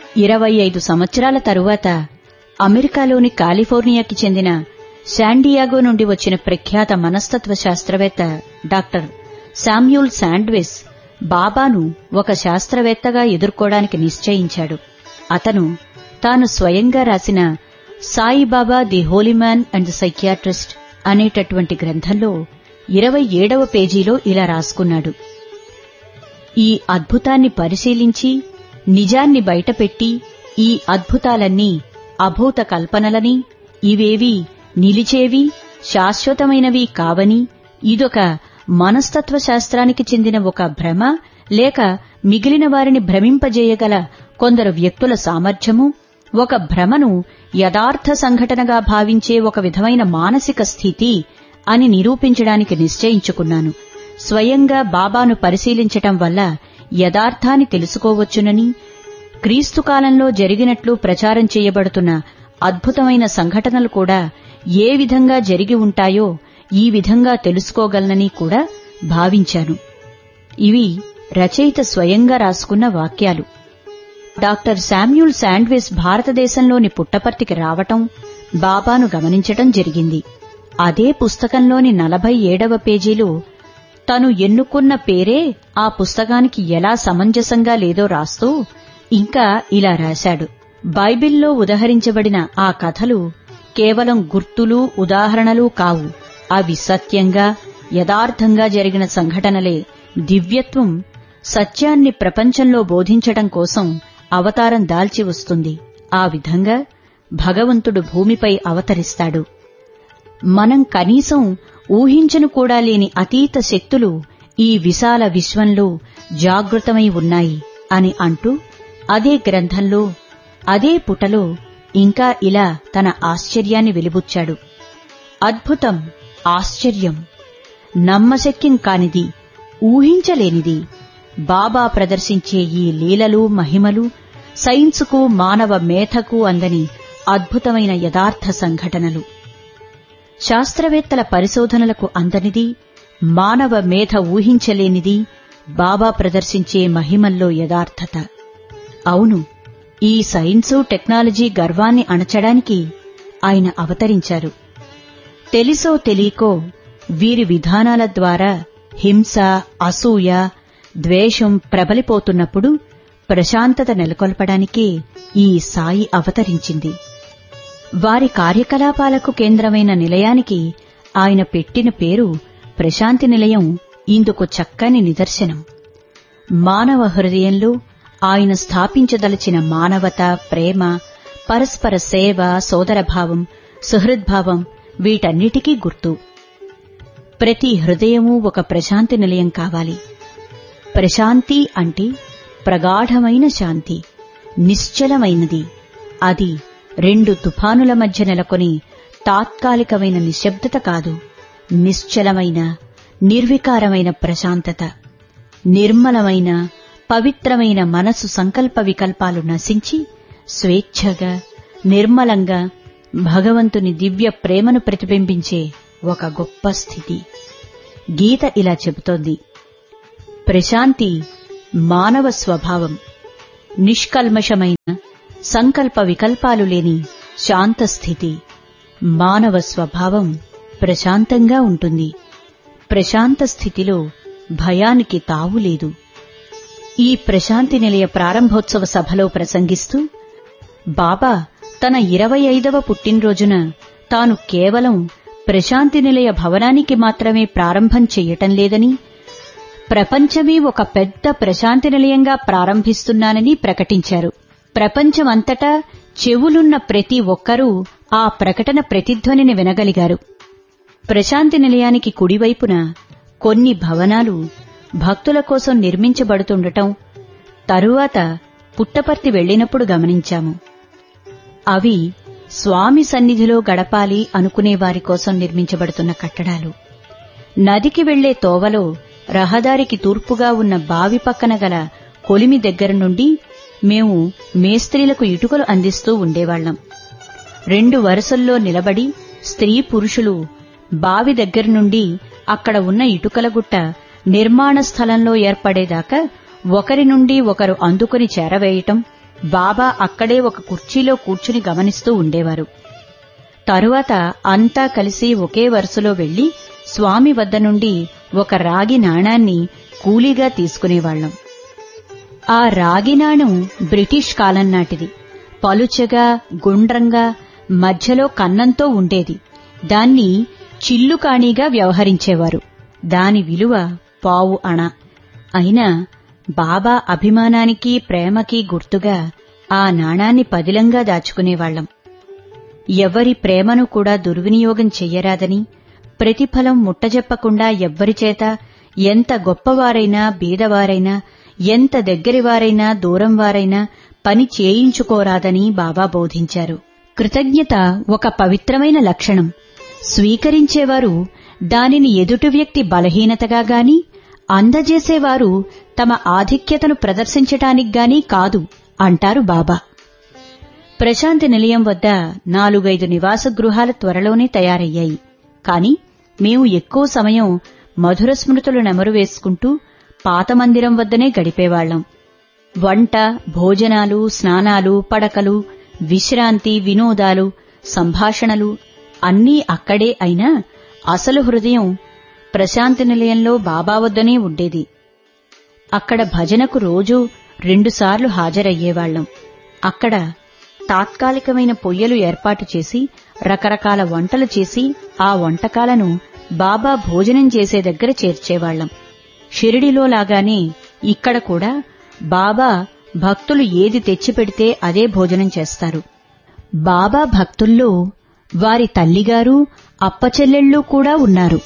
ఇరవై ఐదు సంవత్సరాల తరువాత అమెరికాలోని కాలిఫోర్నియాకి చెందిన శాండియాగో నుండి వచ్చిన ప్రఖ్యాత మనస్తత్వ శాస్త్రవేత్త డాక్టర్ శామ్యూల్ శాండ్విస్ బాబాను ఒక శాస్త్రవేత్తగా ఎదుర్కోవడానికి నిశ్చయించాడు అతను తాను స్వయంగా రాసిన Saibaba the holy man and psychiatrist అనేటటువంటి గ్రంథంలో ఇరవై ఏడవ పేజీలో ఇలా రాసుకున్నాడు ఈ అద్భుతాన్ని పరిశీలించి నిజాన్ని బయటపెట్టి ఈ అద్భుతాలన్నీ అభూత కల్పనలని ఇవేవి నిలిచేవి శాశ్వతమైనవి కావని ఇదొక మనస్తత్వ శాస్త్రానికి చెందిన ఒక భ్రమ లేక మిగిలిన వారిని భ్రమింపజేయగల కొందరు వ్యక్తుల సామర్థ్యము ఒక భ్రమను యథార్థ సంఘటనగా భావించే ఒక విధమైన మానసిక స్థితి అని నిరూపించడానికి నిశ్చయించుకున్నాను స్వయంగా బాబాను పరిశీలించటం వల్ల యథార్థాన్ని తెలుసుకోవచ్చునని క్రీస్తు కాలంలో జరిగినట్లు ప్రచారం చేయబడుతున్న అద్భుతమైన సంఘటనలు కూడా ఏ విధంగా జరిగి ఉంటాయో ఈ విధంగా తెలుసుకోగలనని కూడా భావించాను ఇవి రచయిత స్వయంగా రాసుకున్న వాక్యాలు డాక్టర్ శామ్యూల్ శాండ్విస్ భారతదేశంలోని పుట్టపర్తికి రావటం బాబాను గమనించటం జరిగింది అదే పుస్తకంలోని నలభై ఏడవ పేజీలో తను ఎన్నుకున్న పేరే ఆ పుస్తకానికి ఎలా సమంజసంగా లేదో రాస్తూ ఇంకా ఇలా రాశాడు బైబిల్లో ఉదహరించబడిన ఆ కథలు కేవలం గుర్తులు ఉదాహరణలు కావు అవి సత్యంగా యథార్థంగా జరిగిన సంఘటనలే దివ్యత్వం సత్యాన్ని ప్రపంచంలో బోధించటం కోసం అవతారం దాల్చి వస్తుంది ఆ విధంగా భగవంతుడు భూమిపై అవతరిస్తాడు మనం కనీసం ఊహించను కూడా లేని అతీత శక్తులు ఈ విశాల విశ్వంలో జాగృతమై ఉన్నాయి అని అంటూ అదే గ్రంథంలో అదే పుటలో ఇంకా ఇలా తన ఆశ్చర్యాన్ని వెలిబుచ్చాడు అద్భుతం ఆశ్చర్యం నమ్మశక్యం కానిది ఊహించలేనిది బాబా ప్రదర్శించే ఈ లీలలు మహిమలు సైన్సుకు మానవ మేధకు అందని అద్భుతమైన యథార్థ సంఘటనలు శాస్త్రవేత్తల పరిశోధనలకు అందనిది మానవ మేధ ఊహించలేనిది బాబా ప్రదర్శించే మహిమల్లో యథార్థత అవును ఈ సైన్సు టెక్నాలజీ గర్వాన్ని అణచడానికి ఆయన అవతరించారు తెలిసో తెలియకో వీరి విధానాల ద్వారా హింస అసూయ ద్వేషం ప్రబలిపోతున్నప్పుడు ప్రశాంతత నెలకొల్పడానికే ఈ సాయి అవతరించింది వారి కార్యకలాపాలకు కేంద్రమైన నిలయానికి ఆయన పెట్టిన పేరు ప్రశాంతి నిలయం ఇందుకు చక్కని నిదర్శనం మానవ హృదయంలో ఆయన స్థాపించదలచిన మానవత ప్రేమ పరస్పర సేవ సోదరభావం సుహృద్భావం వీటన్నిటికీ గుర్తు ప్రతి హృదయము ఒక ప్రశాంతి నిలయం కావాలి ప్రశాంతి అంటే ప్రగాఢమైన శాంతి నిశ్చలమైనది అది రెండు తుఫానుల మధ్య నెలకొని తాత్కాలికమైన నిశ్శబ్దత కాదు నిశ్చలమైన నిర్వికారమైన ప్రశాంతత నిర్మలమైన పవిత్రమైన మనసు సంకల్ప వికల్పాలు నశించి స్వేచ్ఛగా నిర్మలంగా భగవంతుని దివ్య ప్రేమను ప్రతిబింబించే ఒక గొప్ప స్థితి గీత ఇలా చెబుతోంది ప్రశాంతి మానవ స్వభావం నిష్కల్మషమైన సంకల్ప వికల్పాలు లేని శాంత స్థితి మానవ స్వభావం ప్రశాంతంగా ఉంటుంది ప్రశాంత స్థితిలో భయానికి తావు లేదు ఈ ప్రశాంతి నిలయ ప్రారంభోత్సవ సభలో ప్రసంగిస్తూ బాబా తన ఇరవై ఐదవ పుట్టినరోజున తాను కేవలం ప్రశాంతి నిలయ భవనానికి మాత్రమే ప్రారంభం చెయ్యటం లేదని ప్రపంచమే ఒక పెద్ద ప్రశాంతి నిలయంగా ప్రారంభిస్తున్నానని ప్రకటించారు ప్రపంచమంతటా చెవులున్న ప్రతి ఒక్కరూ ఆ ప్రకటన ప్రతిధ్వనిని వినగలిగారు ప్రశాంతి నిలయానికి కుడివైపున కొన్ని భవనాలు భక్తుల కోసం నిర్మించబడుతుండటం తరువాత పుట్టపర్తి వెళ్లినప్పుడు గమనించాము అవి స్వామి సన్నిధిలో గడపాలి అనుకునే వారి కోసం నిర్మించబడుతున్న కట్టడాలు నదికి వెళ్లే తోవలో రహదారికి తూర్పుగా ఉన్న బావి పక్కన గల కొలిమి దగ్గర నుండి మేము మేస్త్రీలకు ఇటుకలు అందిస్తూ ఉండేవాళ్లం రెండు వరుసల్లో నిలబడి స్త్రీ పురుషులు బావి దగ్గర నుండి అక్కడ ఉన్న ఇటుకల గుట్ట నిర్మాణ స్థలంలో ఏర్పడేదాకా ఒకరి నుండి ఒకరు అందుకుని చేరవేయటం బాబా అక్కడే ఒక కుర్చీలో కూర్చుని గమనిస్తూ ఉండేవారు తరువాత అంతా కలిసి ఒకే వరుసలో వెళ్లి స్వామి వద్ద నుండి ఒక రాగి నాణాన్ని కూలీగా తీసుకునేవాళ్లం ఆ రాగి నాణం బ్రిటిష్ కాలం నాటిది పలుచగా గుండ్రంగా మధ్యలో కన్నంతో ఉండేది దాన్ని చిల్లుకాణీగా వ్యవహరించేవారు దాని విలువ పావు అణ అయినా బాబా అభిమానానికి ప్రేమకి గుర్తుగా ఆ నాణాన్ని పదిలంగా దాచుకునేవాళ్లం ఎవరి ప్రేమను కూడా దుర్వినియోగం చెయ్యరాదని ప్రతిఫలం ముట్టజెప్పకుండా ఎవ్వరిచేత ఎంత గొప్పవారైనా బీదవారైనా ఎంత దగ్గరివారైనా దూరం వారైనా పని చేయించుకోరాదని బాబా బోధించారు కృతజ్ఞత ఒక పవిత్రమైన లక్షణం స్వీకరించేవారు దానిని ఎదుటి వ్యక్తి బలహీనతగా గాని అందజేసేవారు తమ ఆధిక్యతను ప్రదర్శించటానికి గాని కాదు అంటారు బాబా ప్రశాంతి నిలయం వద్ద నాలుగైదు నివాస గృహాలు త్వరలోనే తయారయ్యాయి కాని మేము ఎక్కువ సమయం మధుర స్మృతులు నెమరు వేసుకుంటూ పాత మందిరం వద్దనే గడిపేవాళ్లం వంట భోజనాలు స్నానాలు పడకలు విశ్రాంతి వినోదాలు సంభాషణలు అన్నీ అక్కడే అయినా అసలు హృదయం ప్రశాంతి నిలయంలో బాబా వద్దనే ఉండేది అక్కడ భజనకు రోజూ రెండుసార్లు హాజరయ్యేవాళ్లం అక్కడ తాత్కాలికమైన పొయ్యలు ఏర్పాటు చేసి రకరకాల వంటలు చేసి ఆ వంటకాలను బాబా భోజనం చేసే దగ్గర చేర్చేవాళ్లం షిరిడిలో లాగానే ఇక్కడ కూడా బాబా భక్తులు ఏది తెచ్చిపెడితే అదే భోజనం చేస్తారు బాబా భక్తుల్లో వారి తల్లిగారు అప్పచెల్లెళ్ళు కూడా ఉన్నారు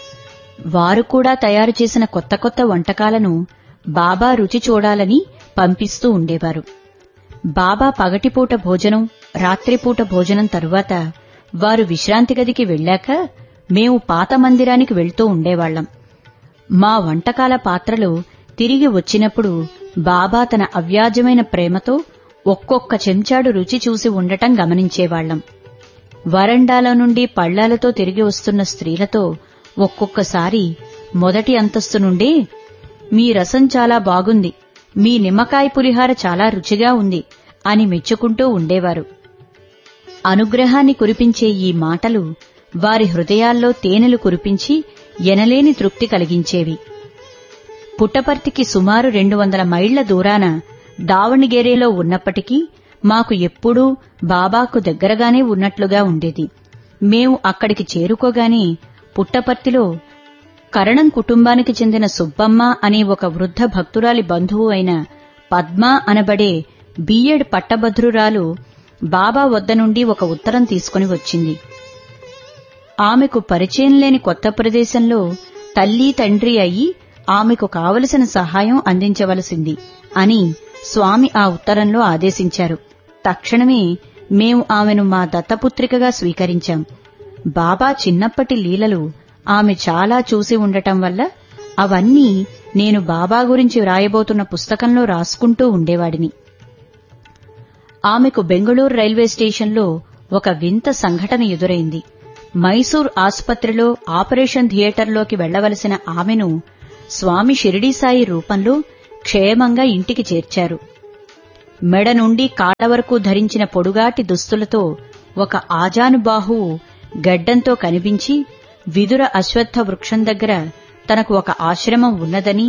వారు కూడా తయారు చేసిన కొత్త కొత్త వంటకాలను బాబా రుచి చూడాలని పంపిస్తూ ఉండేవారు బాబా పగటిపూట భోజనం రాత్రిపూట భోజనం తరువాత వారు విశ్రాంతి గదికి వెళ్ళాక మేము పాత మందిరానికి వెళ్తూ ఉండేవాళ్లం మా వంటకాల పాత్రలు తిరిగి వచ్చినప్పుడు బాబా తన అవ్యాజమైన ప్రేమతో ఒక్కొక్క చెంచాడు రుచి చూసి ఉండటం గమనించేవాళ్లం వరండాల నుండి పళ్లాలతో తిరిగి వస్తున్న స్త్రీలతో ఒక్కొక్కసారి మొదటి అంతస్తు నుండే మీ రసం చాలా బాగుంది మీ నిమ్మకాయ పులిహార చాలా రుచిగా ఉంది అని మెచ్చుకుంటూ ఉండేవారు అనుగ్రహాన్ని కురిపించే ఈ మాటలు వారి హృదయాల్లో తేనెలు కురిపించి ఎనలేని తృప్తి కలిగించేవి పుట్టపర్తికి సుమారు రెండు వందల మైళ్ల దూరాన దావణిగేరేలో ఉన్నప్పటికీ మాకు ఎప్పుడూ బాబాకు దగ్గరగానే ఉన్నట్లుగా ఉండేది మేము అక్కడికి చేరుకోగానే పుట్టపర్తిలో కరణం కుటుంబానికి చెందిన సుబ్బమ్మ అనే ఒక వృద్ధ భక్తురాలి బంధువు అయిన పద్మ అనబడే బిఎడ్ పట్టభద్రురాలు బాబా వద్ద నుండి ఒక ఉత్తరం తీసుకుని వచ్చింది ఆమెకు పరిచయం లేని కొత్త ప్రదేశంలో తల్లి తండ్రి అయి ఆమెకు కావలసిన సహాయం అందించవలసింది అని స్వామి ఆ ఉత్తరంలో ఆదేశించారు తక్షణమే మేము ఆమెను మా దత్తపుత్రికగా స్వీకరించాం బాబా చిన్నప్పటి లీలలు ఆమె చాలా చూసి ఉండటం వల్ల అవన్నీ నేను బాబా గురించి వ్రాయబోతున్న పుస్తకంలో రాసుకుంటూ ఉండేవాడిని ఆమెకు బెంగళూరు రైల్వే స్టేషన్లో ఒక వింత సంఘటన ఎదురైంది మైసూర్ ఆసుపత్రిలో ఆపరేషన్ థియేటర్లోకి వెళ్లవలసిన ఆమెను స్వామి షిరిడీసాయి రూపంలో క్షేమంగా ఇంటికి చేర్చారు మెడ నుండి కాళ్ల వరకు ధరించిన పొడుగాటి దుస్తులతో ఒక ఆజానుబాహువు గడ్డంతో కనిపించి విదుర అశ్వత్థ వృక్షం దగ్గర తనకు ఒక ఆశ్రమం ఉన్నదని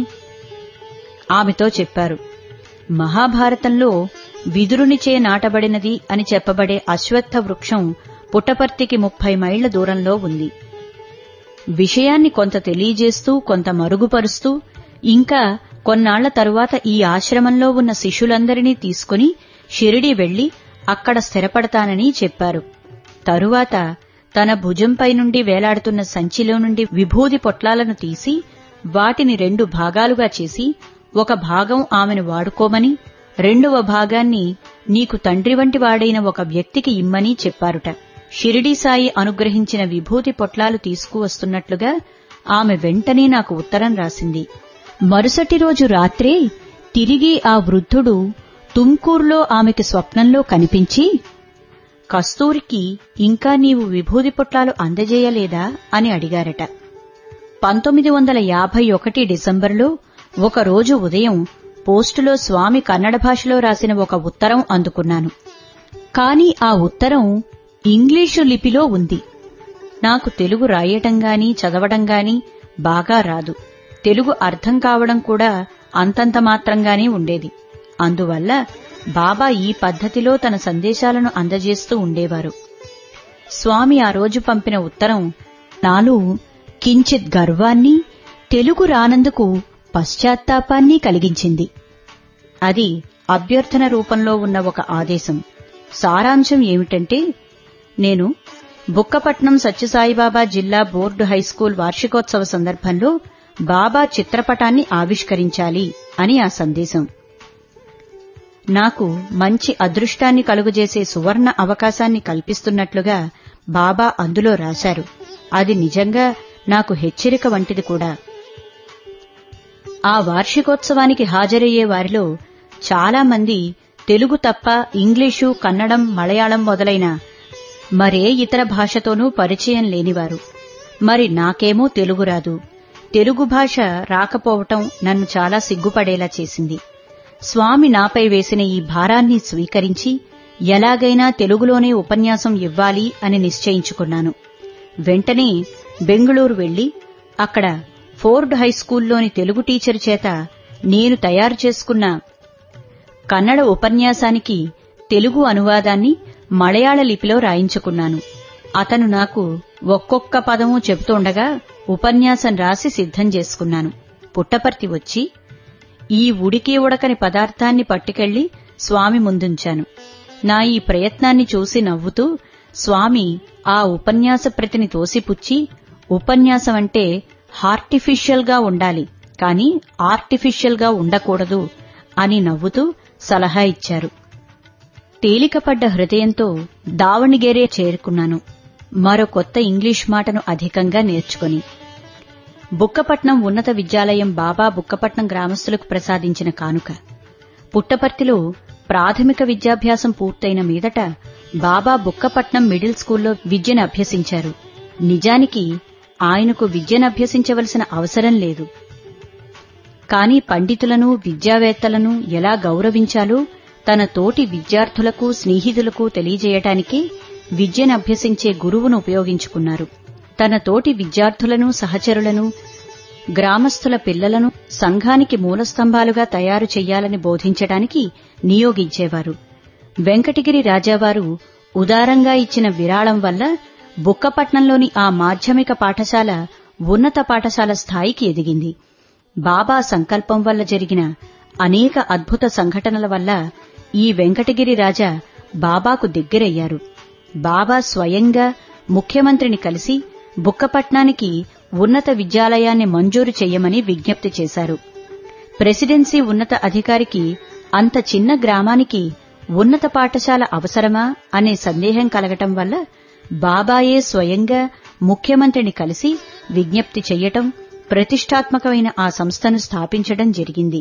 ఆమెతో చెప్పారు మహాభారతంలో విదురునిచే నాటబడినది అని చెప్పబడే అశ్వత్థ వృక్షం పుట్టపర్తికి ముప్పై మైళ్ల దూరంలో ఉంది విషయాన్ని కొంత తెలియజేస్తూ కొంత మరుగుపరుస్తూ ఇంకా కొన్నాళ్ల తరువాత ఈ ఆశ్రమంలో ఉన్న శిష్యులందరినీ తీసుకుని షిరిడి వెళ్లి అక్కడ స్థిరపడతానని చెప్పారు తరువాత తన భుజంపై నుండి వేలాడుతున్న సంచిలో నుండి విభూది పొట్లాలను తీసి వాటిని రెండు భాగాలుగా చేసి ఒక భాగం ఆమెను వాడుకోమని రెండవ భాగాన్ని నీకు తండ్రి వంటి వాడైన ఒక వ్యక్తికి ఇమ్మని చెప్పారుట షిరిడీ సాయి అనుగ్రహించిన విభూతి పొట్లాలు తీసుకువస్తున్నట్లుగా ఆమె వెంటనే నాకు ఉత్తరం రాసింది మరుసటి రోజు రాత్రే తిరిగి ఆ వృద్ధుడు తుమ్కూర్లో ఆమెకి స్వప్నంలో కనిపించి కస్తూరికి ఇంకా నీవు విభూది పొట్లాలు అందజేయలేదా అని అడిగారట పంతొమ్మిది వందల యాభై ఒకటి డిసెంబర్లో ఒకరోజు ఉదయం పోస్టులో స్వామి కన్నడ భాషలో రాసిన ఒక ఉత్తరం అందుకున్నాను కాని ఆ ఉత్తరం ఇంగ్లీషు లిపిలో ఉంది నాకు తెలుగు రాయటం గాని చదవడం గాని బాగా రాదు తెలుగు అర్థం కావడం కూడా అంతంత మాత్రంగానే ఉండేది అందువల్ల బాబా ఈ పద్ధతిలో తన సందేశాలను అందజేస్తూ ఉండేవారు స్వామి ఆ రోజు పంపిన ఉత్తరం నాలో కించిత్ గర్వాన్ని తెలుగు రానందుకు పశ్చాత్తాపాన్ని కలిగించింది అది అభ్యర్థన రూపంలో ఉన్న ఒక ఆదేశం సారాంశం ఏమిటంటే నేను బుక్కపట్నం సత్యసాయిబాబా జిల్లా బోర్డు హైస్కూల్ వార్షికోత్సవ సందర్భంలో బాబా చిత్రపటాన్ని ఆవిష్కరించాలి అని ఆ సందేశం నాకు మంచి అదృష్టాన్ని కలుగజేసే సువర్ణ అవకాశాన్ని కల్పిస్తున్నట్లుగా బాబా అందులో రాశారు అది నిజంగా నాకు హెచ్చరిక వంటిది కూడా ఆ వార్షికోత్సవానికి హాజరయ్యే వారిలో చాలా మంది తెలుగు తప్ప ఇంగ్లీషు కన్నడం మలయాళం మొదలైన మరే ఇతర భాషతోనూ పరిచయం లేనివారు మరి నాకేమో తెలుగు రాదు తెలుగు భాష రాకపోవటం నన్ను చాలా సిగ్గుపడేలా చేసింది స్వామి నాపై వేసిన ఈ భారాన్ని స్వీకరించి ఎలాగైనా తెలుగులోనే ఉపన్యాసం ఇవ్వాలి అని నిశ్చయించుకున్నాను వెంటనే బెంగుళూరు వెళ్లి అక్కడ ఫోర్డ్ హైస్కూల్లోని తెలుగు టీచర్ చేత నేను తయారు చేసుకున్న కన్నడ ఉపన్యాసానికి తెలుగు అనువాదాన్ని మలయాళ లిపిలో రాయించుకున్నాను అతను నాకు ఒక్కొక్క పదము చెబుతుండగా ఉపన్యాసం రాసి సిద్ధం చేసుకున్నాను పుట్టపర్తి వచ్చి ఈ ఉడికి ఉడకని పదార్థాన్ని పట్టుకెళ్లి స్వామి ముందుంచాను నా ఈ ప్రయత్నాన్ని చూసి నవ్వుతూ స్వామి ఆ ఉపన్యాస ప్రతిని తోసిపుచ్చి ఉపన్యాసం అంటే హార్టిఫిషియల్ గా ఉండాలి కాని ఆర్టిఫిషియల్ గా ఉండకూడదు అని నవ్వుతూ సలహా ఇచ్చారు తేలికపడ్డ హృదయంతో దావణిగేరే చేరుకున్నాను మరో కొత్త ఇంగ్లీష్ మాటను అధికంగా నేర్చుకుని బుక్కపట్నం ఉన్నత విద్యాలయం బాబా బుక్కపట్నం గ్రామస్తులకు ప్రసాదించిన కానుక పుట్టపర్తిలో ప్రాథమిక విద్యాభ్యాసం పూర్తయిన మీదట బాబా బుక్కపట్నం మిడిల్ స్కూల్లో విద్యను అభ్యసించారు నిజానికి ఆయనకు విద్యను అభ్యసించవలసిన అవసరం లేదు కాని పండితులను విద్యావేత్తలను ఎలా గౌరవించాలో తన తోటి విద్యార్థులకు స్నేహితులకు తెలియజేయటానికి విద్యను అభ్యసించే గురువును ఉపయోగించుకున్నారు తన తోటి విద్యార్థులను సహచరులను గ్రామస్తుల పిల్లలను సంఘానికి మూలస్తంభాలుగా తయారు చెయ్యాలని బోధించడానికి నియోగించేవారు వెంకటగిరి రాజావారు ఉదారంగా ఇచ్చిన విరాళం వల్ల బుక్కపట్నంలోని ఆ మాధ్యమిక పాఠశాల ఉన్నత పాఠశాల స్థాయికి ఎదిగింది బాబా సంకల్పం వల్ల జరిగిన అనేక అద్భుత సంఘటనల వల్ల ఈ వెంకటగిరి రాజా బాబాకు దగ్గరయ్యారు బాబా స్వయంగా ముఖ్యమంత్రిని కలిసి బుక్కపట్నానికి ఉన్నత విద్యాలయాన్ని మంజూరు చెయ్యమని విజ్ఞప్తి చేశారు ప్రెసిడెన్సీ ఉన్నత అధికారికి అంత చిన్న గ్రామానికి ఉన్నత పాఠశాల అవసరమా అనే సందేహం కలగటం వల్ల బాబాయే స్వయంగా ముఖ్యమంత్రిని కలిసి విజ్ఞప్తి చెయ్యటం ప్రతిష్టాత్మకమైన ఆ సంస్థను స్థాపించడం జరిగింది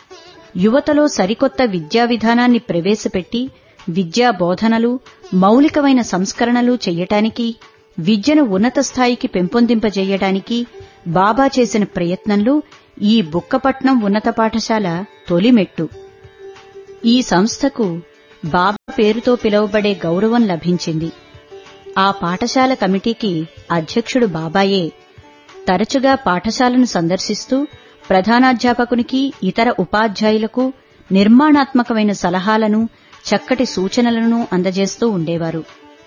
యువతలో సరికొత్త విద్యా విధానాన్ని ప్రవేశపెట్టి విద్యా బోధనలు మౌలికమైన సంస్కరణలు చెయ్యటానికి విద్యను ఉన్నత స్థాయికి పెంపొందింపజేయడానికి బాబా చేసిన ప్రయత్నంలో ఈ బుక్కపట్నం ఉన్నత పాఠశాల తొలిమెట్టు ఈ సంస్థకు బాబా పేరుతో పిలువబడే గౌరవం లభించింది ఆ పాఠశాల కమిటీకి అధ్యక్షుడు బాబాయే తరచుగా పాఠశాలను సందర్శిస్తూ ప్రధానాధ్యాపకునికి ఇతర ఉపాధ్యాయులకు నిర్మాణాత్మకమైన సలహాలను చక్కటి సూచనలను అందజేస్తూ ఉండేవారు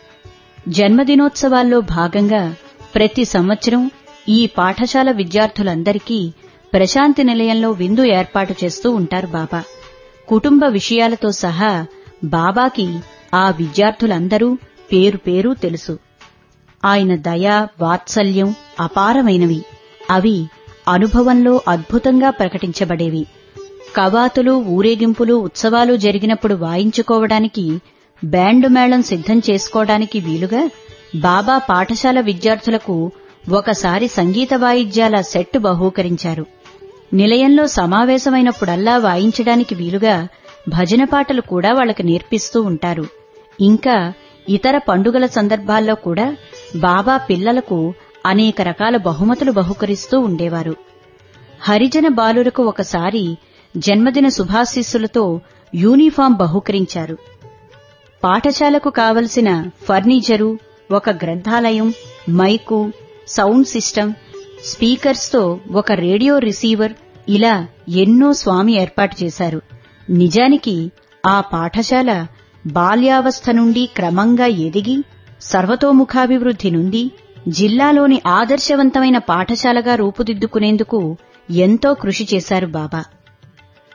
జన్మదినోత్సవాల్లో భాగంగా ప్రతి సంవత్సరం ఈ పాఠశాల విద్యార్థులందరికీ ప్రశాంతి నిలయంలో విందు ఏర్పాటు చేస్తూ ఉంటారు బాబా కుటుంబ విషయాలతో సహా బాబాకి ఆ విద్యార్థులందరూ పేరు పేరు తెలుసు ఆయన దయ వాత్సల్యం అపారమైనవి అవి అనుభవంలో అద్భుతంగా ప్రకటించబడేవి కవాతులు ఊరేగింపులు ఉత్సవాలు జరిగినప్పుడు వాయించుకోవడానికి బ్యాండు మేళం సిద్ధం చేసుకోవడానికి వీలుగా బాబా పాఠశాల విద్యార్థులకు ఒకసారి సంగీత వాయిద్యాల సెట్ బహూకరించారు నిలయంలో సమావేశమైనప్పుడల్లా వాయించడానికి వీలుగా భజన పాటలు కూడా వాళ్ళకి నేర్పిస్తూ ఉంటారు ఇంకా ఇతర పండుగల సందర్భాల్లో కూడా బాబా పిల్లలకు అనేక రకాల బహుమతులు బహుకరిస్తూ ఉండేవారు హరిజన బాలురకు ఒకసారి జన్మదిన శుభాశీస్సులతో యూనిఫాం బహుకరించారు పాఠశాలకు కావలసిన ఫర్నిచరు ఒక గ్రంథాలయం మైకు సౌండ్ సిస్టమ్ స్పీకర్స్తో ఒక రేడియో రిసీవర్ ఇలా ఎన్నో స్వామి ఏర్పాటు చేశారు నిజానికి ఆ పాఠశాల బాల్యావస్థ నుండి క్రమంగా ఎదిగి సర్వతోముఖాభివృద్ధి నుండి జిల్లాలోని ఆదర్శవంతమైన పాఠశాలగా రూపుదిద్దుకునేందుకు ఎంతో కృషి చేశారు బాబా